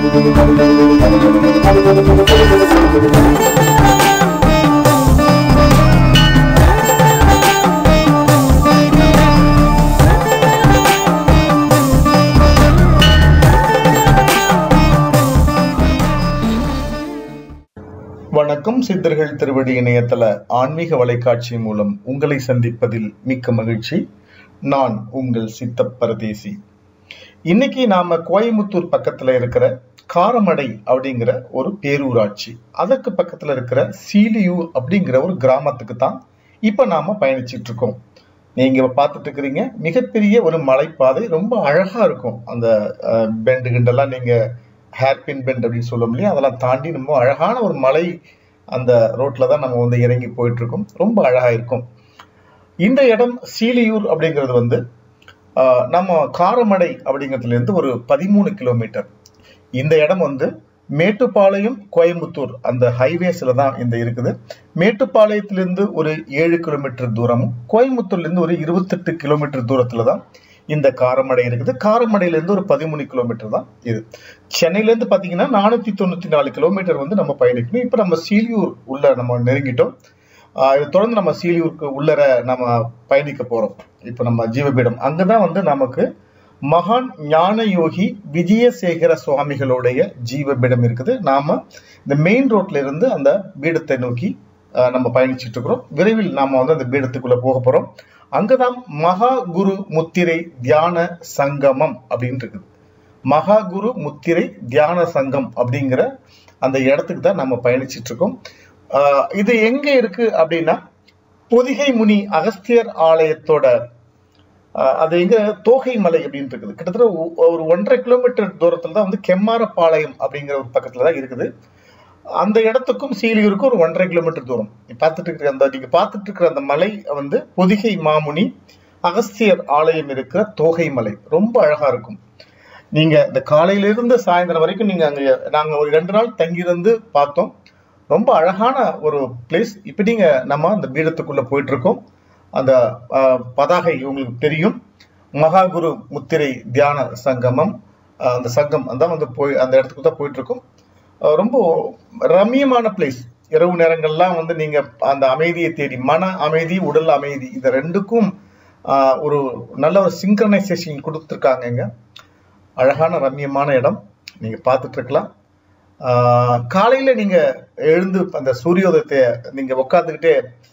வணக்கம் சித்தர்கள் திருவடி இணையதள ஆன்மீக வலைக்காட்சி மூலம் உங்களை சந்திப்பதில் மிக்க மகிழ்ச்சி நான் உங்கள் சித்த பரதேசி இன்னைக்கு நாம கோயமுத்தூர் பக்கத்துல இருக்கிற காரமடை அப்படிங்கிற ஒரு பேரூராட்சி அதற்கு பக்கத்துல இருக்கிற சீலியூர் அப்படிங்கிற ஒரு கிராமத்துக்கு தான் இப்ப நாம பயணிச்சிட்டு இருக்கோம் நீங்க இப்ப பார்த்துட்டு இருக்கிறீங்க மிகப்பெரிய ஒரு மலைப்பாதை ரொம்ப அழகா இருக்கும் அந்த பெண்டு கிண்டெல்லாம் நீங்க ஹேர்பின் பெண்ட் அப்படின்னு சொல்லும் இல்லையா அதெல்லாம் தாண்டி ரொம்ப அழகான ஒரு மலை அந்த ரோட்ல தான் நம்ம வந்து இறங்கி போயிட்டு இருக்கோம் ரொம்ப அழகா இருக்கும் இந்த இடம் சீலியூர் அப்படிங்கிறது வந்து ஆஹ், நம்ம காரமடை அப்படிங்கிறதுல இருந்து ஒரு பதிமூணு கிலோமீட்டர் இந்த இடம் வந்து மேட்டுப்பாளையம் கோயம்புத்தூர் அந்த ஹைவேஸ்ல தான் இந்த இருக்குது மேட்டுப்பாளையத்திலிருந்து ஒரு ஏழு கிலோமீட்டர் தூரமும் கோயம்புத்தூர்ல இருந்து ஒரு இருபத்தெட்டு கிலோமீட்டர் தூரத்துல தான் இந்த காரமடை இருக்குது காரமடையில இருந்து ஒரு பதிமூணு கிலோமீட்டர் தான் இது சென்னையில இருந்து பாத்தீங்கன்னா நானூத்தி தொண்ணூத்தி நாலு கிலோமீட்டர் வந்து நம்ம பயணிக்கணும் இப்ப நம்ம சீலியூர் உள்ள நம்ம நெருங்கிட்டோம் ஆஹ் இது தொடர்ந்து நம்ம சீலியூருக்கு உள்ளர நம்ம பயணிக்க போறோம் இப்ப நம்ம ஜீவபீடம் அங்கதான் வந்து நமக்கு மகான் ஞான யோகி விஜயசேகர சுவாமிகளுடைய ஜீவபீடம் இருக்குது நாம இந்த மெயின் ரோட்ல இருந்து அந்த பீடத்தை நோக்கி ஆஹ் நம்ம பயணிச்சுட்டு இருக்கிறோம் விரைவில் நாம வந்து அந்த பீடத்துக்குள்ள போக போறோம் அங்கதான் மகா குரு முத்திரை தியான சங்கமம் அப்படின்னு இருக்குது மகா குரு முத்திரை தியான சங்கம் அப்படிங்கிற அந்த இடத்துக்கு தான் நம்ம பயணிச்சிட்டு இருக்கோம் ஆஹ் இது எங்க இருக்கு அப்படின்னா பொதிகை முனி அகஸ்தியர் ஆலயத்தோட ஆஹ் அது எங்க தோகை மலை அப்படின்னு இருக்குது கிட்டத்தட்ட ஒ- ஒரு ஒன்றரை கிலோமீட்டர் தூரத்துல தான் வந்து கெம்மாரப்பாளையம் அப்படிங்கிற ஒரு பக்கத்துல தான் இருக்குது அந்த இடத்துக்கும் சீலியூருக்கும் ஒரு ஒன்றரை கிலோமீட்டர் தூரம் நீ பார்த்துட்டு இருக்கிற அந்த நீங்க பார்த்துட்டு இருக்கிற அந்த மலை வந்து பொதிகை மாமுனி அகஸ்தியர் ஆலயம் இருக்கிற தோகை மலை ரொம்ப அழகா இருக்கும் நீங்க இந்த காலையில இருந்து சாயந்தரம் வரைக்கும் நீங்க அங்க நாங்க ஒரு ரெண்டு நாள் தங்கியிருந்து பார்த்தோம் ரொம்ப அழகான ஒரு பிளேஸ் இப்ப நீங்க நம்ம அந்த பீடத்துக்குள்ள போயிட்டு இருக்கோம் அந்த ஆஹ், பதாகை உங்களுக்கு தெரியும் மகாகுரு முத்திரை தியான சங்கமம் ஆஹ், அந்த சங்கம் அதான் வந்து போய் அந்த இடத்துக்கு தான் போயிட்டு இருக்கோம் ஆஹ், ரொம்ப ரம்மியமான பிளேஸ் இரவு நேரங்கள்லாம் வந்து நீங்க அந்த அமைதியை தேடி மன அமைதி உடல் அமைதி இது ரெண்டுக்கும் ஆஹ், ஒரு நல்ல ஒரு சிங்க்ரனைசேஷன் கொடுத்துருக்காங்க இங்க அழகான ரம்மியமான இடம் நீங்க பார்த்துட்டு இருக்கலாம் ஆஹ் காலையில நீங்க எழுந்து அந்த சூரியோதயத்தை நீங்க உட்காந்துக்கிட்டே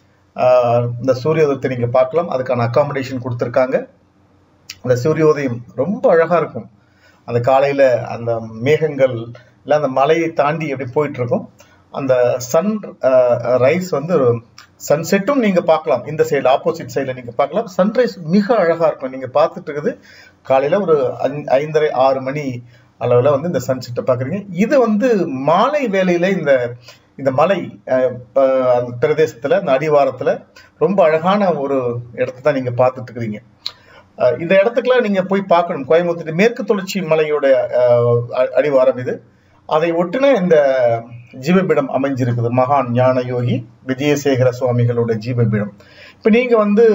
இந்த சூரியோதயத்தை நீங்க பார்க்கலாம் அதுக்கான அகாமடேஷன் கொடுத்துருக்காங்க அந்த சூரியோதயம் ரொம்ப அழகா இருக்கும் அந்த காலையில அந்த மேகங்கள் இல்ல அந்த மலையை தாண்டி அப்படி போயிட்டு இருக்கும் அந்த சன் ரைஸ் வந்து சன்செட்டும் நீங்க பார்க்கலாம் இந்த சைடு ஆப்போசிட் சைடுல நீங்க பார்க்கலாம் சன்ரைஸ் மிக அழகா இருக்கும் நீங்க பார்த்துட்டு இருக்குது காலையில ஒரு ஐந்- ஐந்தரை ஆறு மணி அளவுல வந்து இந்த சன்செட்டை பாக்குறீங்க இது வந்து மாலை வேளையில இந்த இந்த மலை அஹ், ப- அந்த பிரதேசத்துல அந்த அடிவாரத்துல ரொம்ப அழகான ஒரு இடத்தை தான் நீங்க பார்த்துட்டு இருக்கிறீங்க அஹ், இந்த இடத்துக்குலாம் நீங்க போய் பார்க்கணும் கோயம்புத்தூர் மேற்கு தொடர்ச்சி மலையோட அஹ், அ- அடிவாரம் இது அதை ஒட்டின இந்த ஜீவபீடம் அமைஞ்சிருக்குது மகான் ஞான யோகி விஜயசேகர சுவாமிகளோட ஜீவபீடம் இப்ப நீங்க வந்து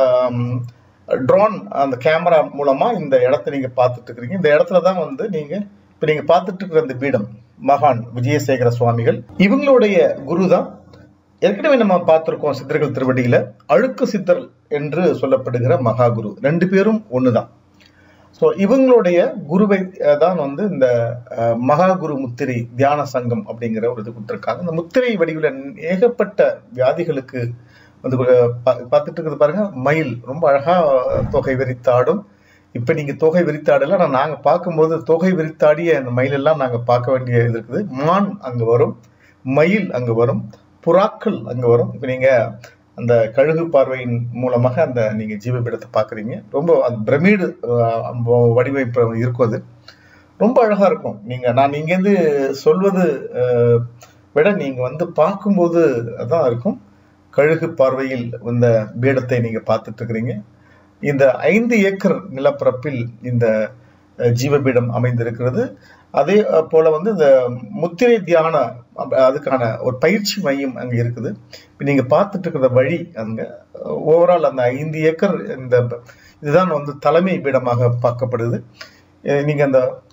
ட்ரோன் அந்த கேமரா மூலமா இந்த இடத்த நீங்க பார்த்துட்டு இருக்கிறீங்க இந்த இடத்துல தான் வந்து நீங்க இப்ப நீங்க பார்த்துட்டு இருக்கிற இந்த பீடம் மகான் விஜயசேகர சுவாமிகள் இவங்களுடைய குரு தான் ஏற்கனவே நம்ம பார்த்திருக்கோம் சித்தர்கள் திருவடியில அழுக்கு சித்தர் என்று சொல்லப்படுகிற மகாகுரு ரெண்டு பேரும் ஒண்ணுதான் ஸோ இவங்களுடைய குருவை அஹ், தான் வந்து இந்த அஹ், மகாகுரு முத்திரை தியான சங்கம் அப்படிங்கிற ஒரு இது கொடுத்துருக்காங்க இந்த முத்திரை வடிவில் ஏகப்பட்ட வியாதிகளுக்கு வந்து ஒரு பா- பார்த்துட்டு இருக்கிறது பாருங்க மயில் ரொம்ப அழகா அஹ், தொகை விரித்தாடும் இப்ப நீங்க தொகை விரித்தாடல ஆனா நாங்க பார்க்கும்போது தொகை விரித்தாடிய அந்த மயில் எல்லாம் நாங்க பார்க்க வேண்டிய இது இருக்குது மான் அங்க வரும் மயில் அங்க வரும் புறாக்கள் அங்க வரும் இப்ப நீங்க அந்த கழுகு பார்வையின் மூலமாக அந்த நீங்க ஜீவபீடத்தை பாக்குறீங்க ரொம்ப அந்த பிரமிடு வடிவமைப்பு இருக்கும் அது ரொம்ப அழகா இருக்கும் நீங்க நான் இங்கேருந்து சொல்வது அஹ், விட நீங்க வந்து பார்க்கும்போது அதான் இருக்கும் கழுகு பார்வையில் இந்த பீடத்தை நீங்க பார்த்துட்டு இருக்கிறீங்க இந்த ஐந்து ஏக்கர் நிலப்பரப்பில் இந்த அஹ், ஜீவபீடம் அமைந்திருக்கிறது அதே அஹ், போல வந்து இந்த முத்திரை தியான அஹ், அதுக்கான ஒரு பயிற்சி மையம் அங்க இருக்குது இப்ப நீங்க பார்த்துட்டு இருக்கிற வழி அங்க ஓவரால் அந்த ஐந்து ஏக்கர் இந்த இதுதான் வந்து தலைமை பீடமாக பார்க்கப்படுது அஹ், நீங்க அந்த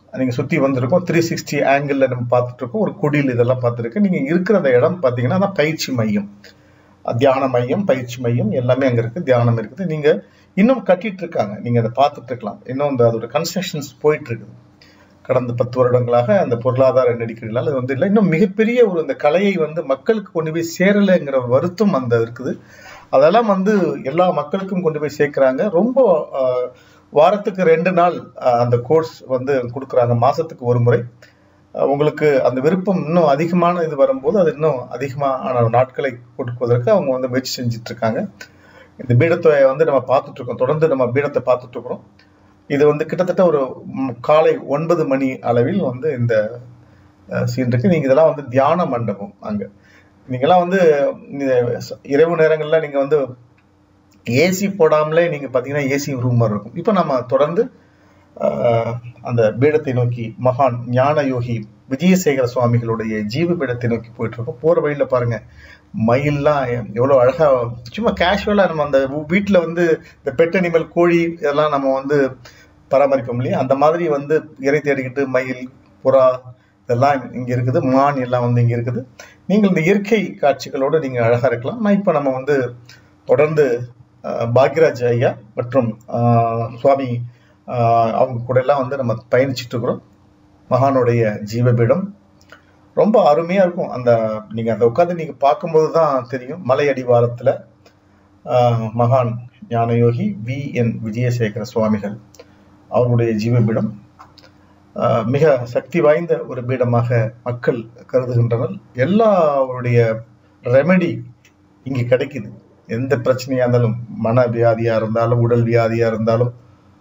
நீங்க சுத்தி வந்திருக்கோம் த்ரீ சிக்ஸ்டி ஆங்கிள் நம்ம பார்த்துட்டு இருக்கோம் ஒரு குடில் இதெல்லாம் பார்த்துருக்கு நீங்க இருக்கிற அந்த இடம் பார்த்தீங்கன்னா அதான் பயிற்சி மையம் தியான மையம் பயிற்சி மையம் எல்லாமே அங்க இருக்கு தியானம் இருக்குது நீங்க இன்னும் கட்டிட்டு இருக்காங்க நீங்க அதை பார்த்துட்டு இருக்கலாம் இன்னும் அந்த அதோட கன்ஸ்ட்ரக்ஷன்ஸ் போயிட்டு இருக்குது கடந்த பத்து வருடங்களாக அந்த பொருளாதார நெருக்கடிகளால் அது வந்து இல்லை இன்னும் மிகப்பெரிய ஒரு இந்த கலையை வந்து மக்களுக்கு கொண்டு போய் சேரலைங்கிற வருத்தம் அந்த இருக்குது அதெல்லாம் வந்து எல்லா மக்களுக்கும் கொண்டு போய் சேர்க்கிறாங்க ரொம்ப ஆஹ், வாரத்துக்கு ரெண்டு நாள் ஆஹ், அந்த கோர்ஸ் வந்து கொடுக்குறாங்க மாசத்துக்கு ஒரு முறை ஆஹ், உங்களுக்கு அந்த விருப்பம் இன்னும் அதிகமான இது வரும்போது அது இன்னும் அதிகமான நாட்களை கொடுக்குவதற்கு அவங்க வந்து முயற்சி செஞ்சுட்டு இருக்காங்க இந்த பீடத்தை வந்து நம்ம பார்த்துட்டு இருக்கோம் தொடர்ந்து நம்ம பீடத்தை பார்த்துட்டு இருக்கிறோம் இது வந்து கிட்டத்தட்ட ஒரு ம், காலை ஒன்பது மணி அளவில் வந்து இந்த சீன் இருக்கு நீங்க இதெல்லாம் வந்து தியான மண்டபம் அங்க நீங்கெல்லாம் வந்து இந்த ச- இரவு நேரங்கள்ல நீங்க வந்து ஏசி போடாமலே நீங்க பாத்தீங்கன்னா ஏசி ரூம் மாதிரி இருக்கும் இப்போ நம்ம தொடர்ந்து ஆஹ், அந்த பீடத்தை நோக்கி மகான் ஞான யோகி விஜயசேகர சுவாமிகளுடைய ஜீவ பீடத்தை நோக்கி போயிட்டு இருக்கோம் போற வழியில பாருங்க மயில்லாம் எவ்வளவு அழகா சும்மா கேஷுவலா நம்ம அந்த வீட்டுல வந்து இந்த பெட் அனிமல் கோழி இதெல்லாம் நம்ம வந்து பராமரிப்போம் இல்லையா அந்த மாதிரி வந்து இறை தேடிக்கிட்டு மயில் புறா இதெல்லாம் இங்க இருக்குது மான் எல்லாம் வந்து இங்க இருக்குது நீங்கள் இந்த இயற்கை காட்சிகளோட நீங்க அழகா இருக்கலாம் நான் இப்ப நம்ம வந்து தொடர்ந்து அஹ், பாக்யராஜ் ஐயா மற்றும் அஹ், சுவாமி அஹ், அவங்க கூட எல்லாம் வந்து நம்ம பயணிச்சுட்டு இருக்கிறோம் மகானுடைய ஜீவபீடம் ரொம்ப அருமையா இருக்கும் அந்த நீங்க அந்த உட்காந்து நீங்க பார்க்கும்போது தான் தெரியும் மலை அடிவாரத்துல ஆஹ், மகான் ஞானயோகி வி என் விஜயசேகர சுவாமிகள் அவருடைய ஜீவபீடம் ஆஹ், மிக சக்தி வாய்ந்த ஒரு பீடமாக மக்கள் கருதுகின்றனர் எல்லாருடைய ரெமெடி இங்க கிடைக்குது எந்த பிரச்சனையா இருந்தாலும் மன வியாதியா இருந்தாலும் உடல் வியாதியா இருந்தாலும்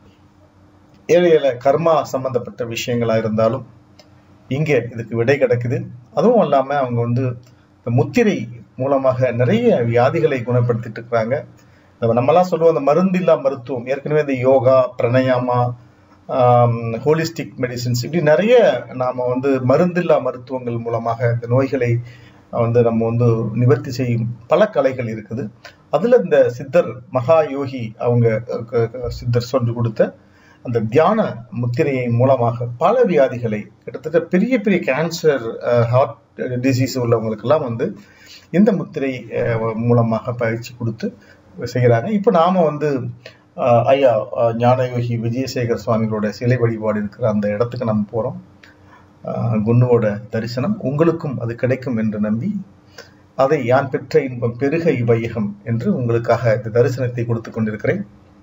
ஏழை ஏழை கர்மா சம்பந்தப்பட்ட விஷயங்களா இருந்தாலும் இங்க இதுக்கு விடை கிடைக்குது அதுவும் இல்லாம அவங்க வந்து இந்த முத்திரை மூலமாக நிறைய வியாதிகளை குணப்படுத்திட்டு இருக்கிறாங்க நம்ம நம்மலாம் சொல்லுவோம் அந்த மருந்தில்லா மருத்துவம் ஏற்கனவே இந்த யோகா பிரணயாமா ஹோலிஸ்டிக் மெடிசின்ஸ் இப்படி நிறைய நாம வந்து மருந்தில்லா மருத்துவங்கள் மூலமாக இந்த நோய்களை வந்து நம்ம வந்து நிவர்த்தி செய்யும் பல கலைகள் இருக்குது அதுல இந்த சித்தர் மகா யோகி அவங்க அஹ், க- க- சித்தர் சொல்லி கொடுத்த அந்த தியான முத்திரையை மூலமாக பல வியாதிகளை கிட்டத்தட்ட பெரிய பெரிய கேன்சர் ஹார்ட் டிசீஸ் உள்ளவங்களுக்கெல்லாம் வந்து இந்த முத்திரை அஹ், மூலமாக பயிற்சி கொடுத்து செய்கிறாங்க இப்போ நாம வந்து அஹ், ஐயா அஹ், ஞானயோகி விஜயசேகர் சுவாமிகளோட சிலை வழிபாடு இருக்கிற அந்த இடத்துக்கு நம்ம போறோம் அஹ், குருவோட தரிசனம் உங்களுக்கும் அது கிடைக்கும் என்று நம்பி அதை யான் பெற்ற இன்பம் பெருக இவ்வையகம் என்று உங்களுக்காக இந்த தரிசனத்தை கொடுத்து கொண்டிருக்கிறேன்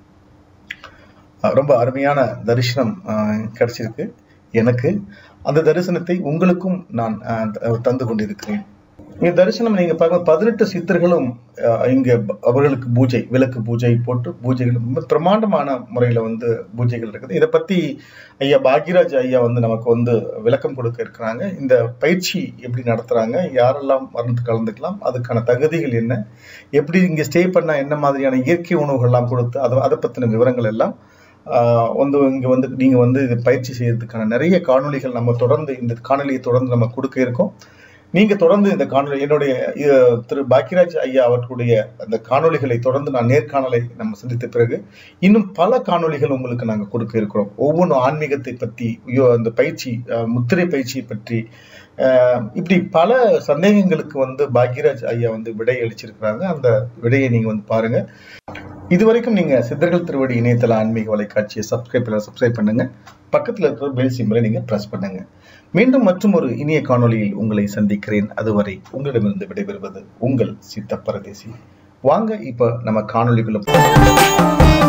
அஹ் ரொம்ப அருமையான தரிசனம் அஹ், கிடைச்சிருக்கு எனக்கு அந்த தரிசனத்தை உங்களுக்கும் நான் அஹ், த- தந்து கொண்டிருக்கிறேன் இந்த தரிசனம் நீங்க பார்க்க பதினெட்டு சித்தர்களும் அஹ், இங்க ப- அவர்களுக்கு பூஜை விளக்கு பூஜை போட்டு பூஜைகள் ரொம்ப பிரமாண்டமான முறையில வந்து பூஜைகள் இருக்குது இதை பத்தி ஐயா பாக்யராஜ் ஐயா வந்து நமக்கு வந்து விளக்கம் கொடுக்க இருக்கிறாங்க இந்த பயிற்சி எப்படி நடத்துறாங்க யாரெல்லாம் வந்து கலந்துக்கலாம் அதுக்கான தகுதிகள் என்ன எப்படி இங்க ஸ்டே பண்ணா என்ன மாதிரியான இயற்கை உணவுகள்லாம் கொடுத்து அதை அதை பத்தின விவரங்கள் எல்லாம் ஆஹ் வந்து இங்க வந்து நீங்க வந்து இது பயிற்சி செய்யறதுக்கான நிறைய காணொளிகள் நம்ம தொடர்ந்து இந்த காணொளியை தொடர்ந்து நம்ம கொடுக்க இருக்கோம் நீங்க தொடர்ந்து இந்த காணொளி என்னுடைய அஹ், திரு பாக்கியராஜ் ஐயா அவர்களுடைய அந்த காணொளிகளை தொடர்ந்து நான் நேர்காணலை நம்ம சந்தித்த பிறகு இன்னும் பல காணொளிகள் உங்களுக்கு நாங்க கொடுக்க இருக்கிறோம் ஒவ்வொன்றும் ஆன்மீகத்தை பத்தி ஐயோ, அந்த பயிற்சி அஹ், முத்திரை பயிற்சியை பற்றி அஹ், இப்படி பல சந்தேகங்களுக்கு வந்து பாக்யராஜ் ஐயா வந்து விடை அளிச்சிருக்கிறாங்க அந்த விடையை நீங்க வந்து பாருங்க இதுவரைக்கும் நீங்க சித்தர்கள் திருவடி இணையதள ஆன்மீக வலைக்காட்சியை சப்ஸ்கிரைப் சப்ஸ்கிரைப் பண்ணுங்க பக்கத்துல இருக்கிற பெல் சிம்பலை நீங்க பிரஸ் பண்ணுங்க மீண்டும் மற்றும் ஒரு இனிய காணொளியில் உங்களை சந்திக்கிறேன் அதுவரை உங்களிடமிருந்து விடைபெறுவது உங்கள் சித்த பரதேசி வாங்க இப்ப நம்ம காணொளிக்குள்ள போலாம்.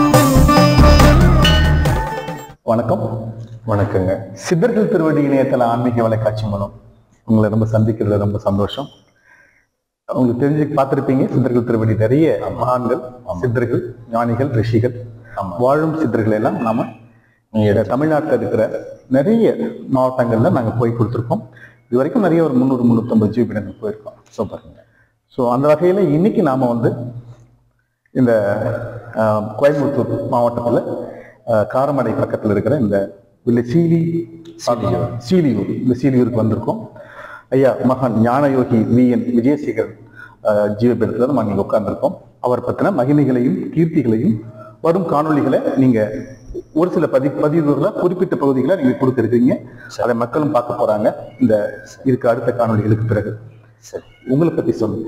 வணக்கம் வணக்கங்க சித்தர்கள் திருவடி இணையதள ஆன்மீக வலைக்காட்சி மூலம் உங்களை ரொம்ப சந்திக்கிறதுல ரொம்ப சந்தோஷம் உங்களுக்கு தெரிஞ்சு பார்த்திருப்பீங்க சித்தர்கள் திருவடி நிறைய மகான்கள் சித்தர்கள் ஞானிகள் ரிஷிகள் வாழும் சித்தர்கள் எல்லாம் நாம இங்க தமிழ்நாட்டில் இருக்கிற நிறைய மாவட்டங்கள்ல நாங்க போய் கொடுத்துருக்கோம் இது வரைக்கும் நிறைய ஒரு முந்நூறு முந்நூற்றம்பது ஜிபிடங்கள் போயிருக்கோம் சூப்பருங்க ஸோ அந்த வகையில இன்னைக்கு நாம வந்து இந்த ஆஹ், கோயம்புத்தூர் மாவட்டத்தில் காரமடை பக்கத்தில் இருக்கிற இந்த வில்லேஜ் சீலி சீலியூர் சீலியூர் இந்த சீலியூருக்கு வந்திருக்கோம் ஐயா மகான் ஞானயோகி வி என் விஜயசேகர் ஆஹ், ஜீவபீடத்தில் நம்ம இங்கே உட்கார்ந்திருக்கோம் அவர் பற்றின மகிமைகளையும் கீர்த்திகளையும் வரும் காணொளிகளை நீங்க ஒரு சில பதி பதிவுகளை குறிப்பிட்ட பகுதிகளை நீங்க கொடுத்துருக்கீங்க அதை மக்களும் பார்க்க போறாங்க இந்த இதுக்கு அடுத்த காணொளிகளுக்கு பிறகு சரி உங்களை பத்தி சொல்லுங்க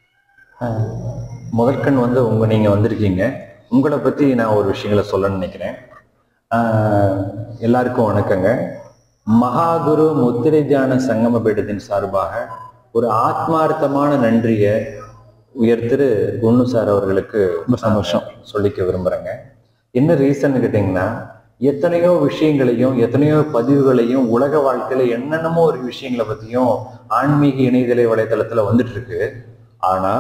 முதற்கண் வந்து உங்க நீங்க வந்திருக்கீங்க உங்களை பத்தி நான் ஒரு விஷயங்களை சொல்லணும்னு நினைக்கிறேன் ஆஹ், எல்லாருக்கும் வணக்கங்க மகாகுரு முத்திரை தியான சங்கம பீடத்தின் சார்பாக ஒரு ஆத்மார்த்தமான நன்றியை உயர்த்திரு குன்னு சார் அவர்களுக்கு ரொம்ப சந்தோஷம். சொல்லிக்க விரும்புறேங்க என்ன ரீசன் கேட்டிங்கன்னா எத்தனையோ விஷயங்களையும் எத்தனையோ பதிவுகளையும் உலக வாழ்க்கையில என்னென்னமோ ஒரு விஷயங்களை பத்தியும் ஆன்மீக இணையதள வலைத்தளத்துல வந்துட்டு இருக்கு ஆனா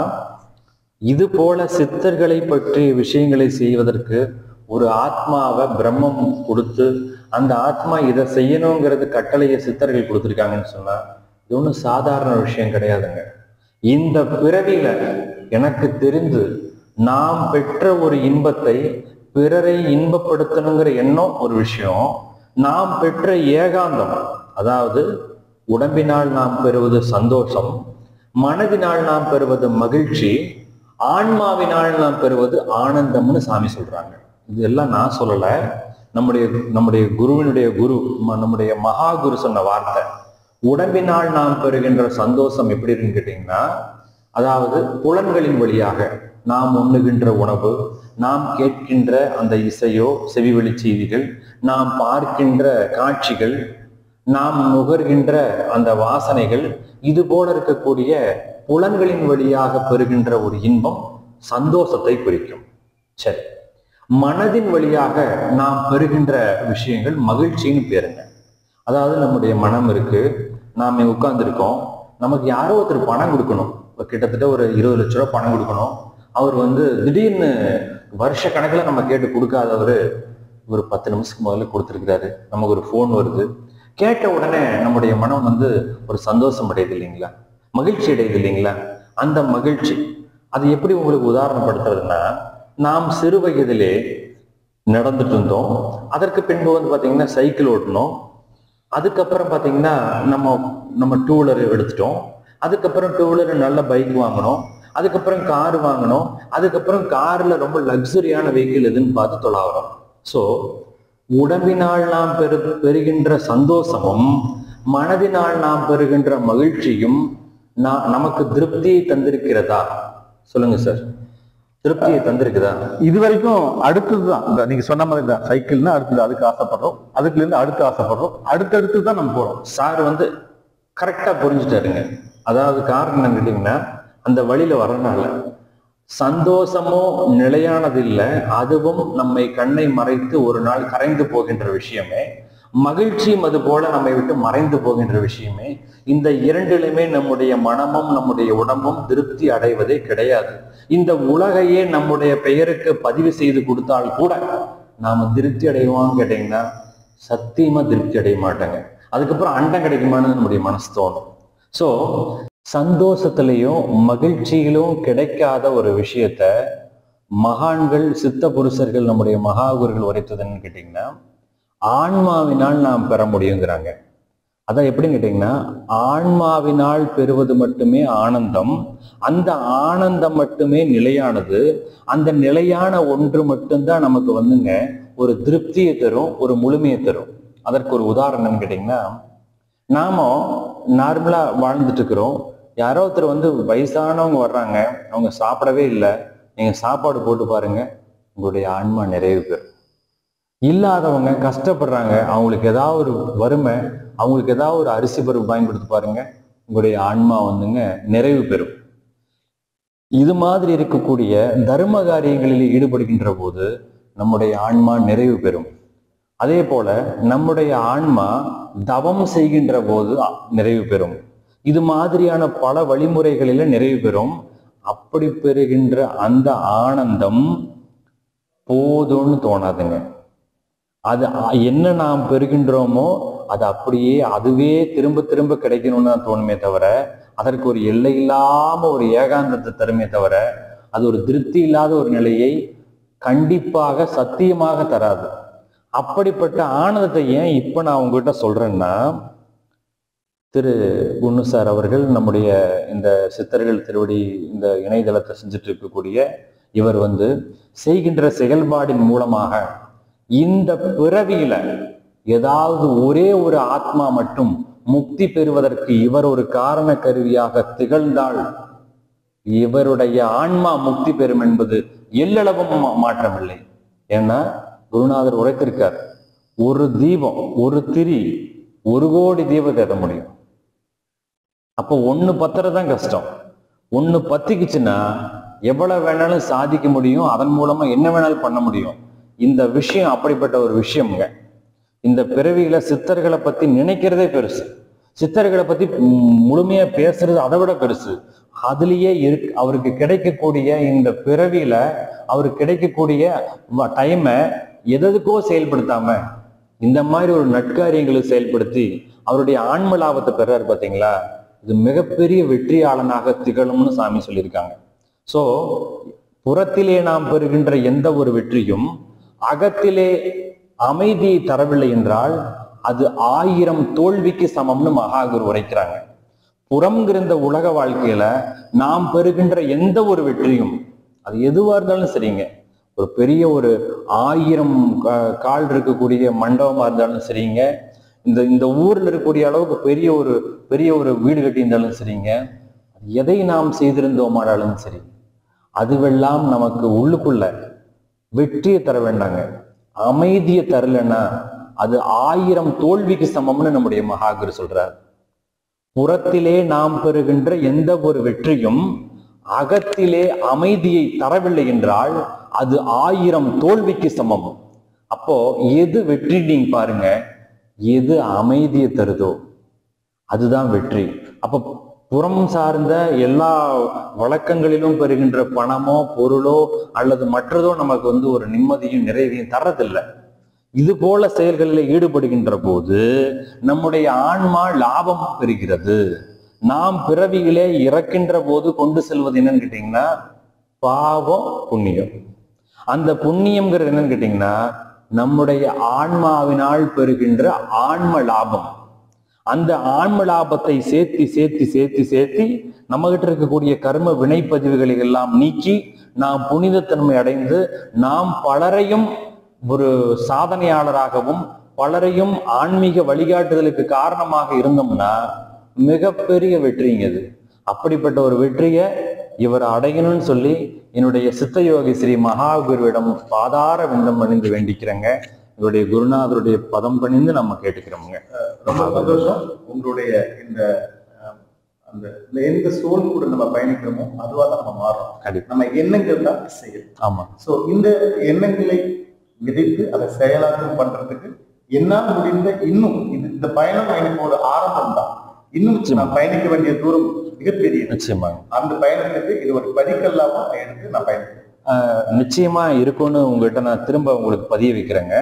இது போல சித்தர்களை பற்றிய விஷயங்களை செய்வதற்கு ஒரு ஆத்மாவை பிரம்மம் கொடுத்து அந்த ஆத்மா இதை செய்யணுங்கிறது கட்டளையை சித்தர்கள் கொடுத்துருக்காங்கன்னு சொன்னா இது ஒன்றும் சாதாரண விஷயம் கிடையாதுங்க இந்த பிறவியில எனக்கு தெரிந்து நாம் பெற்ற ஒரு இன்பத்தை பிறரை இன்பப்படுத்தணுங்கிற எண்ணம் ஒரு விஷயம் நாம் பெற்ற ஏகாந்தம் அதாவது உடம்பினால் நாம் பெறுவது சந்தோஷம் மனதினால் நாம் பெறுவது மகிழ்ச்சி ஆன்மாவினால் நாம் பெறுவது ஆனந்தம்னு சாமி சொல்றாங்க இது எல்லாம் நான் சொல்லல நம்முடைய நம்முடைய குருவினுடைய குரு ம- நம்முடைய மகா குரு சொன்ன வார்த்தை உடம்பினால் நாம் பெறுகின்ற சந்தோஷம் எப்படி இருக்குன்னு கேட்டீங்கன்னா அதாவது புலன்களின் வழியாக நாம் உண்ணுகின்ற உணவு நாம் கேட்கின்ற அந்த இசையோ செவிவெளி செய்திகள் நாம் பார்க்கின்ற காட்சிகள் நாம் நுகர்கின்ற அந்த வாசனைகள் இது போல இருக்கக்கூடிய புலன்களின் வழியாக பெறுகின்ற ஒரு இன்பம் சந்தோஷத்தை குறிக்கும் சரி மனதின் வழியாக நாம் பெறுகின்ற விஷயங்கள் மகிழ்ச்சின்னு பேருங்க அதாவது நம்முடைய மனம் இருக்கு நாம உட்கார்ந்துருக்கோம் நமக்கு யாரோ ஒருத்தர் பணம் கொடுக்கணும் இப்ப கிட்டத்தட்ட ஒரு இருபது லட்ச ரூபா பணம் கொடுக்கணும் அவர் வந்து திடீர்னு வருஷ கணக்குல நம்ம கேட்டு கொடுக்காதவர் ஒரு பத்து நிமிஷத்துக்கு முதல்ல கொடுத்துருக்கிறாரு நமக்கு ஒரு ஃபோன் வருது கேட்ட உடனே நம்முடைய மனம் வந்து ஒரு சந்தோஷம் அடையுது இல்லைங்களா மகிழ்ச்சி அடையுது இல்லைங்களா அந்த மகிழ்ச்சி அது எப்படி உங்களுக்கு உதாரணப்படுத்துறதுன்னா நாம் சிறு வயதிலே நடந்துட்டு இருந்தோம் அதற்கு பின்பு வந்து பாத்தீங்கன்னா சைக்கிள் ஓட்டணும் அதுக்கப்புறம் பாத்தீங்கன்னா நம்ம நம்ம டூ வீலர் எடுத்துட்டோம் அதுக்கப்புறம் டூ வீலர் நல்ல பைக் வாங்கணும் அதுக்கப்புறம் கார் வாங்கணும் அதுக்கப்புறம் கார்ல ரொம்ப லக்ஸரியான வெஹிக்கிள் எதுன்னு பார்த்து தொலாகிறோம் ஸோ உடம்பினால் நாம் பெறு பெறுகின்ற சந்தோஷமும் மனதினால் நாம் பெறுகின்ற மகிழ்ச்சியும் நான் நமக்கு திருப்தியை தந்திருக்கிறதா சொல்லுங்க சார் திருப்தியை தந்திருக்குதா இது வரைக்கும் அடுத்ததுதான் இந்த நீங்க சொன்ன மாதிரி தான் சைக்கிள்னா அடுத்தது அதுக்கு ஆசைப்படுறோம் அதுக்குல இருந்து அடுத்து ஆசைப்படுறோம் அடுத்தடுத்து தான் நம்ம போறோம் சார் வந்து கரெக்டா புரிஞ்சுட்டாருங்க அதாவது காரணம் என்னன்னு கேட்டீங்கன்னா அந்த வழியில வரனால சந்தோஷமும் நிலையானது இல்லை அதுவும் நம்மை கண்ணை மறைத்து ஒரு நாள் கரைந்து போகின்ற விஷயமே மகிழ்ச்சியும் அது போல நம்மை விட்டு மறைந்து போகின்ற விஷயமே இந்த இரண்டிலுமே நம்முடைய மனமும் நம்முடைய உடம்பும் திருப்தி அடைவதே கிடையாது இந்த உலகையே நம்முடைய பெயருக்கு பதிவு செய்து கொடுத்தால் கூட நாம திருப்தி அடைவோம்னு கேட்டீங்கன்னா சத்தியமா திருப்தி அடைய மாட்டாங்க அதுக்கப்புறம் அண்டம் கிடைக்குமான்னு நம்முடைய மனசு தோணும் ஸோ சந்தோஷத்திலையும் மகிழ்ச்சியிலும் கிடைக்காத ஒரு விஷயத்த மகான்கள் சித்த புருஷர்கள் நம்முடைய மகாகுருகள் உரைத்ததுன்னு கேட்டிங்கன்னா ஆன்மாவினால் நாம் பெற முடியுங்கிறாங்க அதான் எப்படின்னு கேட்டிங்கன்னா ஆன்மாவினால் பெறுவது மட்டுமே ஆனந்தம் அந்த ஆனந்தம் மட்டுமே நிலையானது அந்த நிலையான ஒன்று மட்டும்தான் நமக்கு வந்துங்க ஒரு திருப்தியை தரும் ஒரு முழுமையை தரும் அதற்கு ஒரு உதாரணம் கேட்டிங்கன்னா நாம நார்மலா வாழ்ந்துட்டு இருக்கிறோம் யாரோ ஒருத்தர் வந்து வயசானவங்க வர்றாங்க அவங்க சாப்பிடவே இல்லை நீங்க சாப்பாடு போட்டு பாருங்க உங்களுடைய ஆன்மா நிறைவு பெறும் இல்லாதவங்க கஷ்டப்படுறாங்க அவங்களுக்கு ஏதாவது ஒரு வறுமை அவங்களுக்கு ஏதாவது ஒரு அரிசி பருப்பு வாங்கி கொடுத்து பாருங்க உங்களுடைய ஆன்மா வந்துங்க நிறைவு பெறும் இது மாதிரி இருக்கக்கூடிய தர்ம காரியங்களில் ஈடுபடுகின்ற போது நம்முடைய ஆன்மா நிறைவு பெறும் அதே போல நம்முடைய ஆன்மா தவம் செய்கின்ற போது அ- நிறைவு பெறும் இது மாதிரியான பல வழிமுறைகளில நிறைவு பெறும் அப்படி பெறுகின்ற அந்த ஆனந்தம் போதும்னு தோணாதுங்க அது அ- என்ன நாம் பெறுகின்றோமோ அது அப்படியே அதுவே திரும்ப திரும்ப கிடைக்கணும்னு தான் தோணுமே தவிர அதற்கு ஒரு எல்லை இல்லாம ஒரு ஏகாந்தத்தை தருமே தவிர அது ஒரு திருப்தி இல்லாத ஒரு நிலையை கண்டிப்பாக சத்தியமாக தராது அப்படிப்பட்ட ஆனந்தத்தை ஏன் இப்ப நான் உங்ககிட்ட சொல்றேன்னா திரு குன்னு சார் அவர்கள் நம்முடைய இந்த சித்தர்கள் திருவடி இந்த இணையதளத்தை செஞ்சுட்டு இருக்கக்கூடிய இவர் வந்து செய்கின்ற செயல்பாடின் மூலமாக இந்த பிறவியில ஏதாவது ஒரே ஒரு ஆத்மா மட்டும் முக்தி பெறுவதற்கு இவர் ஒரு காரண கருவியாக திகழ்ந்தால் இவருடைய ஆன்மா முக்தி பெறும் என்பது எல்லளவும் மா- மாற்றமில்லை ஏன்னா குருநாதர் உரைத்திருக்கார் ஒரு தீபம் ஒரு திரி ஒரு கோடி தீபத்தை ஏத்த முடியும் அப்போ ஒண்ணு பத்துறது தான் கஷ்டம் ஒண்ணு பத்திக்குச்சுன்னா எவ்வளவு வேணாலும் சாதிக்க முடியும் அதன் மூலமா என்ன வேணாலும் பண்ண முடியும் இந்த விஷயம் அப்படிப்பட்ட ஒரு விஷயம்ங்க இந்த பிறவியில சித்தர்களை பத்தி நினைக்கிறதே பெருசு சித்தர்களை பத்தி ம், முழுமையா பேசுறது அதை விட பெருசு அதுலயே இருக்கு அவருக்கு கிடைக்கக்கூடிய இந்த பிறவியில அவருக்கு கிடைக்கக்கூடிய டைமை எதற்கோ செயல்படுத்தாம இந்த மாதிரி ஒரு நட்காரியங்களை செயல்படுத்தி அவருடைய ஆன்ம லாபத்தை பெறாரு பாத்தீங்களா இது மிகப்பெரிய வெற்றியாளனாக திகழும்னு சாமி சொல்லியிருக்காங்க சோ புறத்திலே நாம் பெறுகின்ற எந்த ஒரு வெற்றியும் அகத்திலே அமைதியை தரவில்லை என்றால் அது ஆயிரம் தோல்விக்கு சமம்னு மகாகுரு உரைக்கிறாங்க புறம்ங்கிற இந்த உலக வாழ்க்கையில நாம் பெறுகின்ற எந்த ஒரு வெற்றியும் அது எதுவா இருந்தாலும் சரிங்க ஒரு பெரிய ஒரு ஆயிரம் கா- கால் இருக்கக்கூடிய மண்டபமா இருந்தாலும் சரிங்க இந்த இந்த ஊர்ல இருக்கக்கூடிய அளவுக்கு பெரிய ஒரு பெரிய ஒரு வீடு கட்டியிருந்தாலும் சரிங்க எதை நாம் செய்திருந்தோமானாலும் சரி அதுவெல்லாம் நமக்கு உள்ளுக்குள்ள வெற்றியை தர வேண்டாங்க அமைதியை தரலன்னா அது ஆயிரம் தோல்விக்கு சமம்னு நம்முடைய மகாகுரு சொல்றார் புறத்திலே நாம் பெறுகின்ற எந்த ஒரு வெற்றியும் அகத்திலே அமைதியை தரவில்லை என்றால் அது ஆயிரம் தோல்விக்கு சமம் அப்போ எது வெற்றி நீங்க பாருங்க எது அமைதியை தருதோ அதுதான் வெற்றி அப்ப புறம் சார்ந்த எல்லா வழக்கங்களிலும் பெறுகின்ற பணமோ பொருளோ அல்லது மற்றதோ நமக்கு வந்து ஒரு நிம்மதியும் நிறைவையும் தரதில்லை இது போல செயல்களில் ஈடுபடுகின்ற போது நம்முடைய ஆன்மா லாபம் பெறுகிறது நாம் பிறவியிலே இறக்கின்ற போது கொண்டு செல்வது என்னன்னு கேட்டீங்கன்னா பாவம் புண்ணியம் அந்த புண்ணியம்ங்கிறது என்னன்னு கேட்டீங்கன்னா நம்முடைய ஆன்மாவினால் பெறுகின்ற ஆன்ம லாபம் அந்த ஆன்ம லாபத்தை சேர்த்தி சேர்த்தி சேர்த்தி சேர்த்தி நம்ம கிட்ட இருக்கக்கூடிய கர்ம வினைப்பதிவுகளை எல்லாம் நீக்கி நாம் புனிதத்தன்மை அடைந்து நாம் பலரையும் ஒரு சாதனையாளராகவும் பலரையும் ஆன்மீக வழிகாட்டுதலுக்கு காரணமாக இருந்தோம்னா மிகப்பெரிய வெற்றிங்க இது அப்படிப்பட்ட ஒரு வெற்றியை இவர் அடையணும்னு சொல்லி என்னுடைய சித்த யோகி ஸ்ரீ மகாகுருவிடம் பாதார விந்தம் அணிந்து வேண்டிக்கிறேங்க இவருடைய குருநாதருடைய பதம் பணிந்து நம்ம கேட்டுக்கிறோமுங்க ரொம்ப சந்தோஷம் உங்களுடைய இந்த அஹ், அந்த இந்த எந்த சோல் கூட நம்ம பயணிக்கிறோமோ அதுவா தான் நம்ம மாறுறோம் கண்டிப்பா நம்ம எண்ணங்கள் தான் செயல் ஆமா சோ இந்த எண்ணங்களை விதைத்து அதை செயலாக்கம் பண்றதுக்கு என்னால் முடிந்த இன்னும் இது இந்த பயணம் எனக்கு ஒரு ஆரம்பம் தான் இன்னும் நான் பயணிக்க வேண்டிய தூரம் மிகப்பெரியது நிச்சயமாங்க அந்த பயணத்துக்கு இது ஒரு படிக்கல்லாம எடுத்து நான் பயணிக்கிறேன் நிச்சயமா இருக்கும்னு உங்ககிட்ட நான் திரும்ப உங்களுக்கு பதிய வைக்கிறேங்க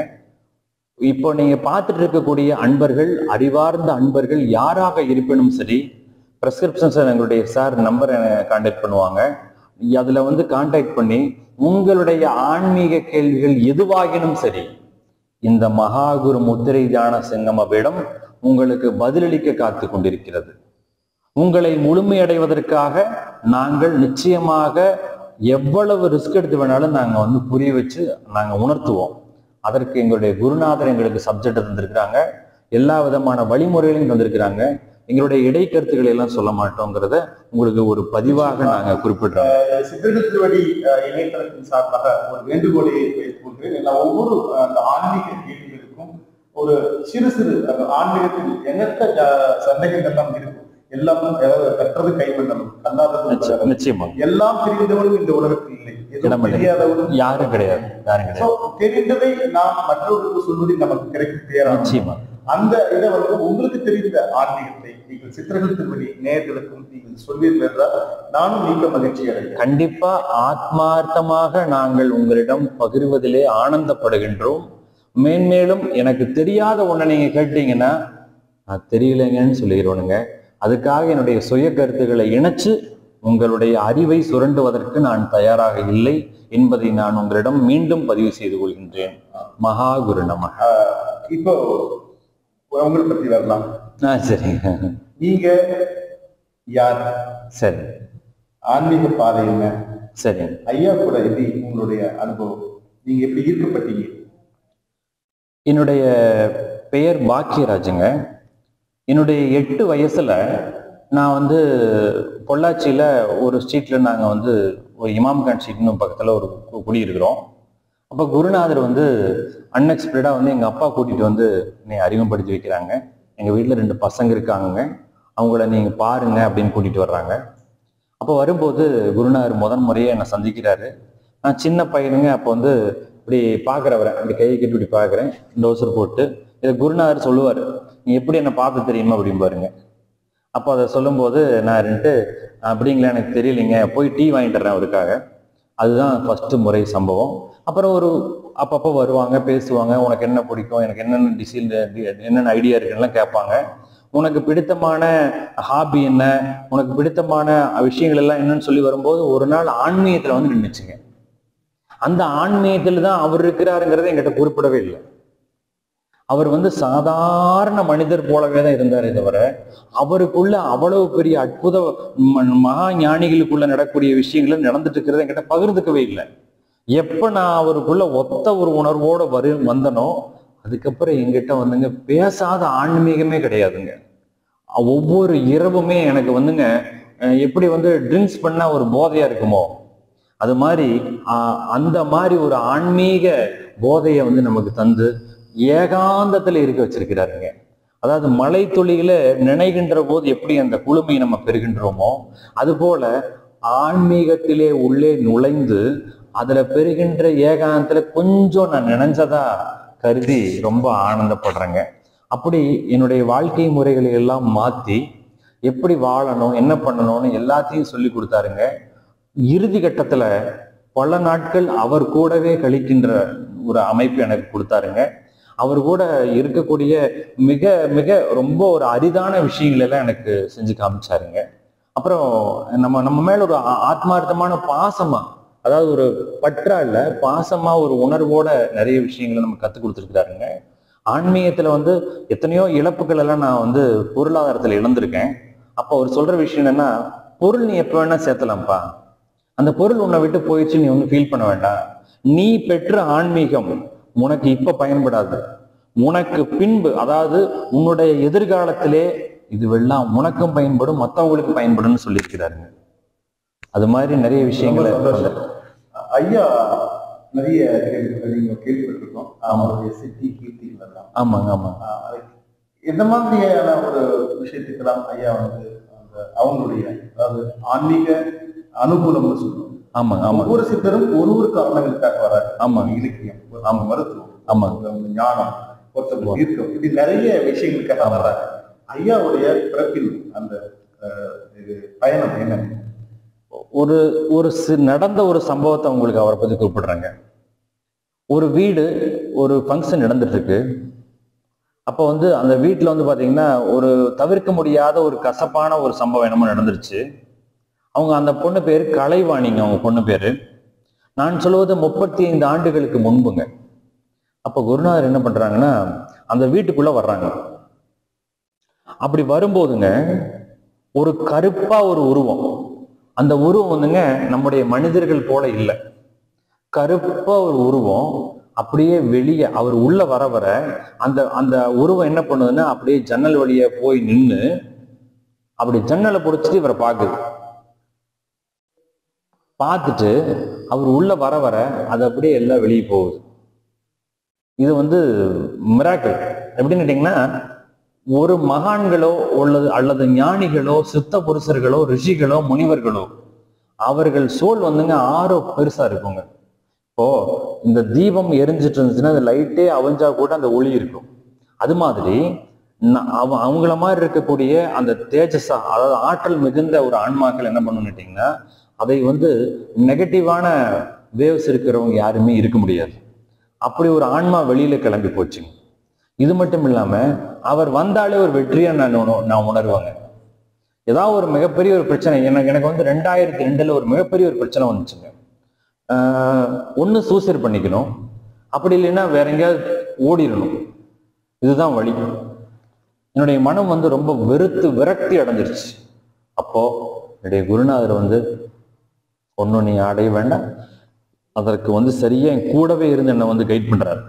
இப்போ நீங்க பார்த்துட்டு இருக்கக்கூடிய அன்பர்கள் அறிவார்ந்த அன்பர்கள் யாராக இருப்பினும் சரி ப்ரெஸ்கிரிப்ஷன்ஸ் எங்களுடைய சார் நம்பரை கான்டாக்ட் பண்ணுவாங்க அதுல வந்து கான்டாக்ட் பண்ணி உங்களுடைய ஆன்மீக கேள்விகள் எதுவாகினும் சரி இந்த மகாகுரு முத்திரை தியான சங்கமவிடம் உங்களுக்கு பதிலளிக்க காத்து கொண்டிருக்கிறது உங்களை முழுமையடைவதற்காக நாங்கள் நிச்சயமாக எவ்வளவு ரிஸ்க் எடுத்து வேணாலும் நாங்க வந்து புரிய வச்சு நாங்க உணர்த்துவோம் அதற்கு எங்களுடைய குருநாதர் எங்களுக்கு சப்ஜெக்ட் தந்திருக்கிறாங்க எல்லா விதமான வழிமுறைகளையும் தந்திருக்கிறாங்க எங்களுடைய இடைக்கருத்துக்களை எல்லாம் சொல்ல மாட்டோங்கிறத உங்களுக்கு ஒரு பதிவாக நாங்க குறிப்பிடுறோம் அஹ் சித்தர்கள் திருவடி அஹ், இணையதளத்தின் சார்பாக ஒரு வேண்டுகோளை வைத்துக் கொள்கிறேன் நான் ஒவ்வொரு அஹ், அந்த ஆன்மீக கேள்விகளுக்கும் ஒரு சிறு சிறு அந்த ஆன்மீகத்தில் எண்ணற்ற ஜ- சந்தேகங்கள் எல்லாம் இருக்கும் எல்லாம் அதாவது கற்றது கைவண்ணம் கல்லாதது நிச்சயம், உலகம். நிச்சயமா எல்லாம் தெரிந்தவனும் இந்த உலகத்தில் இல்லை எதுவும் இடமில்லை. தெரியாதவனும் யாரும் கிடையாது யாரும் So, கிடையாது தெரிந்ததை நாம் மற்றவர்களுக்கு சொல்வதில் நமக்கு கிடைக்கும் தேராகும் நிச்சயமா அந்த இதை வந்து உங்களுக்கு தெரிந்த ஆன்மீகத்தை நீங்கள் சித்திரங்கள் திருவடி நேயர்களுக்கும் நீங்கள் சொல்வீர்கள் என்றால் நானும் மிக்க மகிழ்ச்சி அடைகிறேன் கண்டிப்பா ஆத்மார்த்தமாக நாங்கள் உங்களிடம் பகிர்வதிலே ஆனந்தப்படுகின்றோம் மேன்மேலும் எனக்கு தெரியாத ஒண்ணை நீங்க கேட்டீங்கன்னா நான் தெரியலைங்கன்னு சொல்லிடுவோனுங்க அதுக்காக என்னுடைய சுய கருத்துக்களை இணைச்சு உங்களுடைய அறிவை சுரண்டுவதற்கு நான் தயாராக இல்லை என்பதை நான் உங்களிடம் மீண்டும் பதிவு செய்து கொள்கின்றேன் மகா குரு நமக இப்போ உங்களை பத்தி வரலாம் ஆ சரிங்க நீங்க யார் சரி ஆன்மீக பாதை என்ன சரிங்க ஐயா கூட எப்படி உங்களுடைய அனுபவம் நீங்க எப்படி ஈர்க்கப்பட்டீங்க என்னுடைய பெயர் பாக்கியராஜுங்க என்னுடைய எட்டு வயசுல நான் வந்து பொள்ளாச்சியில ஒரு ஸ்ட்ரீட்ல நாங்க வந்து ஒரு இமாம் கான் ஸ்ட்ரீட்னு பக்கத்துல ஒரு கு- குடியிருக்கிறோம் அப்ப குருநாதர் வந்து அன்எக்ஸ்பெக்டடா வந்து எங்க அப்பா கூட்டிட்டு வந்து என்னை அறிமுகப்படுத்தி வைக்கிறாங்க எங்க வீட்ல ரெண்டு பசங்க இருக்காங்க அவங்கள நீங்க பாருங்க அப்படின்னு கூட்டிட்டு வர்றாங்க அப்போ வரும்போது குருநாதர் முதன் முறையே என்னை சந்திக்கிறாரு நான் சின்ன பையனுங்க அப்போ வந்து இப்படி பார்க்குறவரை அப்படி கையை கட்டி இப்படி பார்க்குறேன் டோசர் போட்டு இதை குருநாதர் சொல்லுவார் நீ எப்படி என்னை பார்த்து தெரியுமா அப்படின்னு பாருங்க அப்போ அதை சொல்லும்போது நான் இருந்துட்டு அப்படிங்களா எனக்கு தெரியலைங்க போய் டீ வாங்கிட்டு வரேன் அவருக்காக அதுதான் ஃபர்ஸ்ட் முறை சம்பவம் அப்புறம் ஒரு அப்பப்போ வருவாங்க பேசுவாங்க உனக்கு என்ன பிடிக்கும் எனக்கு என்னென்ன டிசைன் என்னென்ன ஐடியா இருக்குன்னுலாம் கேட்பாங்க உனக்கு பிடித்தமான ஹாபி என்ன உனக்கு பிடித்தமான விஷயங்கள் எல்லாம் என்னன்னு சொல்லி வரும்போது ஒரு நாள் ஆன்மீகத்துல வந்து நின்றுச்சுங்க அந்த ஆன்மீகத்துல தான் அவர் இருக்கிறாருங்கிறத என்கிட்ட குறிப்பிடவே இல்லை அவர் வந்து சாதாரண மனிதர் போலவே தான் இருந்தாரே தவிர அவருக்குள்ள அவ்வளவு பெரிய அற்புத ம- மகா ஞானிகளுக்குள்ள நடக்கக்கூடிய விஷயங்கள் நடந்துட்டு இருக்கிறத என்கிட்ட பகிர்ந்துக்கவே இல்லை எப்ப நான் அவருக்குள்ள ஒத்த ஒரு உணர்வோட வரு வந்தனோ அதுக்கப்புறம் என்கிட்ட வந்துங்க பேசாத ஆன்மீகமே கிடையாதுங்க ஒவ்வொரு இரவுமே எனக்கு வந்துங்க அஹ் எப்படி வந்து ட்ரிங்க்ஸ் பண்ணா ஒரு போதையா இருக்குமோ அது மாதிரி ஆஹ், அந்த மாதிரி ஒரு ஆன்மீக போதையை வந்து நமக்கு தந்து ஏகாந்தத்துல இருக்க வச்சிருக்கிறாருங்க அதாவது மலை துளிகளை நினைகின்ற போது எப்படி அந்த குளுமை நம்ம பெறுகின்றோமோ அதுபோல ஆன்மீகத்திலே உள்ளே நுழைந்து அதுல பெறுகின்ற ஏகாந்தத்துல கொஞ்சம் நான் நினைஞ்சதா கருதி ரொம்ப ஆனந்தப்படுறேங்க அப்படி என்னுடைய வாழ்க்கை முறைகளை எல்லாம் மாத்தி எப்படி வாழணும் என்ன பண்ணணும்னு எல்லாத்தையும் சொல்லி கொடுத்தாருங்க இறுதி கட்டத்துல பல நாட்கள் அவர் கூடவே கழிக்கின்ற ஒரு அமைப்பு எனக்கு கொடுத்தாருங்க அவர் கூட இருக்கக்கூடிய மிக மிக ரொம்ப ஒரு அரிதான விஷயங்கள் எல்லாம் எனக்கு செஞ்சு காமிச்சாருங்க அப்புறம் நம்ம நம்ம மேல ஒரு ஆ- ஆத்மார்த்தமான பாசமா அதாவது ஒரு பற்றா இல்ல பாசமா ஒரு உணர்வோட நிறைய விஷயங்களை நம்ம கத்து கொடுத்துருக்காருங்க ஆன்மீகத்துல வந்து எத்தனையோ இழப்புகள் எல்லாம் நான் வந்து பொருளாதாரத்துல இழந்திருக்கேன் அப்போ அவர் சொல்ற விஷயம் என்னன்னா பொருள் நீ எப்ப வேணா சேர்த்தலாம்ப்பா அந்த பொருள் உன்னை விட்டு போயிடுச்சு நீ ஒன்றும் ஃபீல் பண்ண வேண்டாம் நீ பெற்ற ஆன்மீகம் உனக்கு இப்ப பயன்படாது உனக்கு பின்பு அதாவது உன்னுடைய எதிர்காலத்திலே இதுவெல்லாம் உனக்கும் பயன்படும் மற்றவங்களுக்கும் பயன்படும்னு சொல்லியிருக்கிறாருங்க அது மாதிரி நிறைய விஷயங்களை ரொம்ப சந்தோஷம். ஐயா நிறைய கேள்வி- நீங்க கேள்விப்பட்டிருக்கோம் அவருடைய சித்தி கீர்த்திகள் எல்லாம் ஆமாங்க ஆமாங்க ஆஹ் அது எந்த மாதிரியான ஒரு விஷயத்துக்கெல்லாம் ஐயா வந்து அந்த அவங்களுடைய அதாவது ஆன்மீக அனுகூலம்னு சொல்லுவோம் ஆமாங்க ஆமாங்க ஒவ்வொரு சித்தரும் ஒரு ஒரு காரணங்களுக்காக வராங்க ஆமாங்க. இலக்கியம் ஆமா மருத்துவம் ஆமாங்க. ஒருத்தவங்க ஞானம் ஒருத்தவங்க தீர்க்கம் இப்படி நிறைய விஷயங்களுக்காக வராங்க ஐயாவுடைய பிறப்பில் அந்த ஆஹ், இது பயணம் என்ன ஒரு ஒரு சி- நடந்த ஒரு சம்பவத்தை உங்களுக்கு அவரை பத்தி குறிப்பிடுறேங்க ஒரு வீடு ஒரு ஃபங்க்ஷன் நடந்துட்டு இருக்கு அப்போ வந்து அந்த வீட்டில் வந்து பாத்தீங்கன்னா ஒரு தவிர்க்க முடியாத ஒரு கசப்பான ஒரு சம்பவம் என்னமோ நடந்துருச்சு அவங்க அந்த பொண்ணு பேர் கலைவாணிங்க அவங்க பொண்ணு பேரு நான் சொல்லுவது முப்பத்தி ஐந்து ஆண்டுகளுக்கு முன்புங்க அப்போ குருநாதர் என்ன பண்றாங்கன்னா அந்த வீட்டுக்குள்ள வர்றாங்க அப்படி வரும்போதுங்க ஒரு கருப்பா ஒரு உருவம் அந்த உருவம் வந்துங்க நம்முடைய மனிதர்கள் போல இல்லை கருப்பா ஒரு உருவம் அப்படியே வெளியே அவர் உள்ள வர வர அந்த அந்த உருவம் என்ன பண்ணுதுன்னா அப்படியே ஜன்னல் வழியா போய் நின்னு அப்படி ஜன்னலை பிடிச்சிட்டு இவரை பார்க்குது பார்த்துட்டு அவர் உள்ள வர வர அது அப்படியே எல்லாம் வெளியே போகுது இது வந்து மிராக்கிள் எப்படின்னு கேட்டீங்கன்னா ஒரு மகான்களோ அல்லது அல்லது ஞானிகளோ சித்த புருஷர்களோ ரிஷிகளோ முனிவர்களோ அவர்கள் சோல் வந்துங்க ஆரோ பெருசா இருக்குங்க இப்போ இந்த தீபம் எரிஞ்சிட்டு இருந்துச்சுன்னா அந்த லைட்டே அவிஞ்சா கூட அந்த ஒளி இருக்கும் அது மாதிரி ந- அவ அவங்கள மாதிரி இருக்கக்கூடிய அந்த தேஜஸா அதாவது ஆற்றல் மிகுந்த ஒரு ஆன்மாக்கள் என்ன பண்ணணும்னு கேட்டீங்கன்னா அதை வந்து நெகட்டிவான வேவ்ஸ் இருக்கிறவங்க யாருமே இருக்க முடியாது அப்படி ஒரு ஆன்மா வெளியில கிளம்பி போச்சுங்க இது மட்டும் இல்லாம அவர் வந்தாலே ஒரு வெற்றியா நான் உண- நான் உணர்வாங்க ஏதாவது ஒரு மிகப்பெரிய ஒரு பிரச்சனை எனக்கு எனக்கு வந்து ரெண்டாயிரத்தி ரெண்டுல ஒரு மிகப்பெரிய ஒரு பிரச்சனை வந்துச்சுங்க ஆஹ் ஒண்ணு சூசைட் பண்ணிக்கணும் அப்படி இல்லைன்னா வேற எங்கேயாவது ஓடிடணும் இதுதான் வழி என்னுடைய மனம் வந்து ரொம்ப வெறுத்து விரக்தி அடைஞ்சிருச்சு அப்போ என்னுடைய குருநாதர் வந்து ஒன்றும் நீ அடைய வேண்டாம் அதற்கு வந்து சரியா என் கூடவே இருந்து என்னை வந்து கைட் பண்றாரு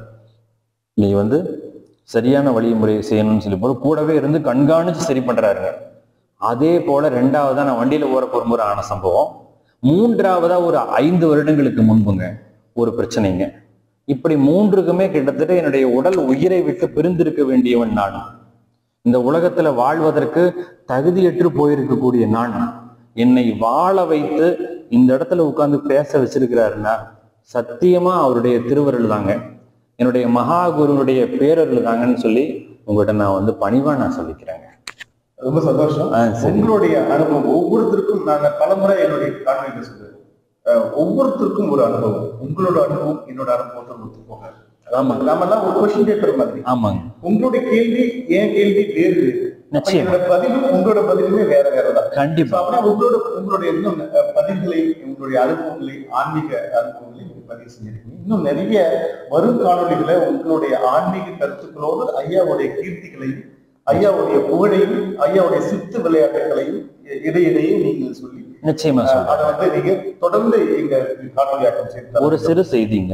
நீ வந்து சரியான வழிமுறையை செய்யணும்னு சொல்லி போல கூடவே இருந்து கண்காணிச்சு சரி பண்றாருங்க அதே போல ரெண்டாவதா நான் வண்டியில ஓர போகும்போது ஆன சம்பவம் மூன்றாவதா ஒரு ஐந்து வருடங்களுக்கு முன்புங்க ஒரு பிரச்சனைங்க இப்படி மூன்றுக்குமே கிட்டத்தட்ட என்னுடைய உடல் உயிரை விட்டு பிரிந்திருக்க வேண்டியவன் நான் இந்த உலகத்துல வாழ்வதற்கு தகுதியற்று போயிருக்கக்கூடிய நான் என்னை வாழ வைத்து இந்த இடத்துல உட்கார்ந்து பேச வச்சிருக்கிறாருன்னா சத்தியமா அவருடைய திருவருள் தாங்க என்னுடைய மகா குருவுடைய பேரருள் தாங்கன்னு சொல்லி உங்கள்கிட்ட நான் வந்து பணிவா நான் சொல்லிக்கிறேங்க ரொம்ப சந்தோஷம் ஆ, சரி. உங்களுடைய அனுபவம் ஒவ்வொருத்தருக்கும் நாங்க பலமுறை என்னுடைய காணொலியில சொல்லுது ஒவ்வொருத்தருக்கும் ஒரு அனுபவம் உங்களோட அனுபவம் என்னோட அனுபவத்தை ஒத்து போக ஆமா. நாம எல்லாம் ஒரு கொஸ்டின் கேட்கிற மாதிரி ஆமாங்க உங்களுடைய கேள்வி என் கேள்வி வேறு வேறு அப்ப நிச்சயம் என்னோட பதிலும் உங்களோட பதிலுமே வேற வேறதான் So, கண்டிப்பா அப்படின்னா உங்களோட உங்களுடைய இன்னும் அஹ், பதில்களை உங்களுடைய அனுபவங்களை ஆன்மீக அனுபவங்களை நீங்க பதிவு செஞ்சிருக்கீங்க இன்னும் நிறைய வரும் காணொளிகளை உங்களுடைய ஆன்மீக கருத்துக்களோடு ஐயாவுடைய கீர்த்திகளையும் ஐயாவுடைய புகழையும் ஐயாவுடைய சித்து விளையாட்டுகளையும் இ- இடையிடையே நீங்கள் சொல்லி நிச்சயமா அஹ், சொல்றேன் அதை வந்து நீங்க தொடர்ந்து எங்க காணொலியாக்கம் செய்து ஒரு சிறு செய்திங்க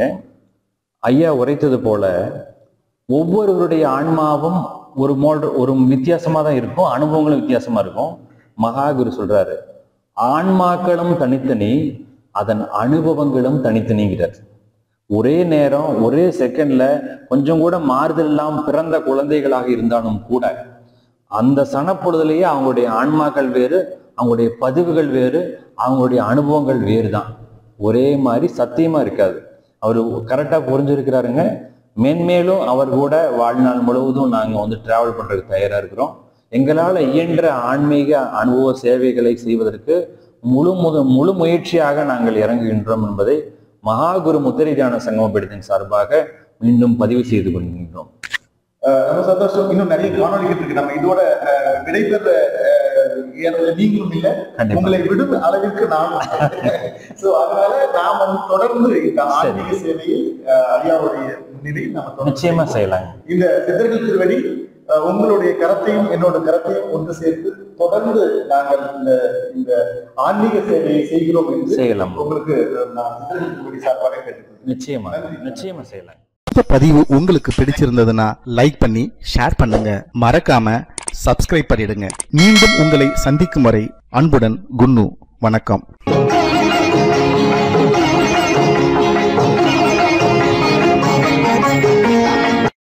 ஐயா உரைத்தது போல ஒவ்வொருவருடைய ஆன்மாவும் ஒரு மோல் ஒரு வித்தியாசமா தான் இருக்கும் அனுபவங்களும் வித்தியாசமா இருக்கும் மகாகுரு சொல்றாரு ஆன்மாக்களும் தனித்தனி அதன் அனுபவங்களும் தனித்தனிங்கிறார் ஒரே நேரம் ஒரே செகண்ட்ல கொஞ்சம் கூட மாறுதல் இல்லாம பிறந்த குழந்தைகளாக இருந்தாலும் கூட அந்த சனப்பொழுதுலேயே அவங்களுடைய ஆன்மாக்கள் வேறு அவங்களுடைய பதிவுகள் வேறு அவங்களுடைய அனுபவங்கள் வேறு தான் ஒரே மாதிரி சத்தியமா இருக்காது அவர் கரெக்டா புரிஞ்சிருக்கிறாருங்க மென்மேலும் அவர் கூட வாழ்நாள் முழுவதும் நாங்க வந்து டிராவல் பண்றதுக்கு தயாரா இருக்கிறோம் எங்களால் இயன்ற ஆன்மீக அனுபவ சேவைகளை செய்வதற்கு முழு முத முழு முயற்சியாக நாங்கள் இறங்குகின்றோம் என்பதை மகாகுரு முத்திரைஞான சங்கமபீடத்தின் சார்பாக மீண்டும் பதிவு செய்து கொள்கின்றோம் அஹ் ரொம்ப சந்தோஷம் இன்னும் நிறைய காணொலிகள் இருக்கு நம்ம இதோட அஹ், விடைபெற அஹ், ஏறல நீங்களும் இல்ல கண்டிப்பா உங்களை விடும் அளவிற்கு நானும் சோ அதனால நாம் வந்து தொடர்ந்து இந்த ஆன்மீக சேவையில் அஹ், ஐயாவுடைய முன்னிலையில் நம்ம தொடர்ந்து நிச்சயமா செய்யலாங்க இந்த சித்தர்கள் திருவடி அஹ், உங்களுடைய கரத்தையும் என்னோட கரத்தையும் ஒன்று சேர்த்து தொடர்ந்து நாங்கள் இந்த இந்த ஆன்மீக சேவையை செய்கிறோம் என்று செய்யலாம் உங்களுக்கு அஹ், நான் சித்தர்கள் திருவடி சார்பாக கேட்டுக்கொள்கிறேன் நிச்சயமா நிச்சயமா செய்யலாம் இந்த பதிவு உங்களுக்கு பிடிச்சிருந்ததுன்னா லைக் பண்ணி ஷேர் பண்ணுங்க மறக்காம சப்ஸ்கிரைப் பண்ணிடுங்க மீண்டும் உங்களை சந்திக்கும் வரை அன்புடன் குன்னு வணக்கம்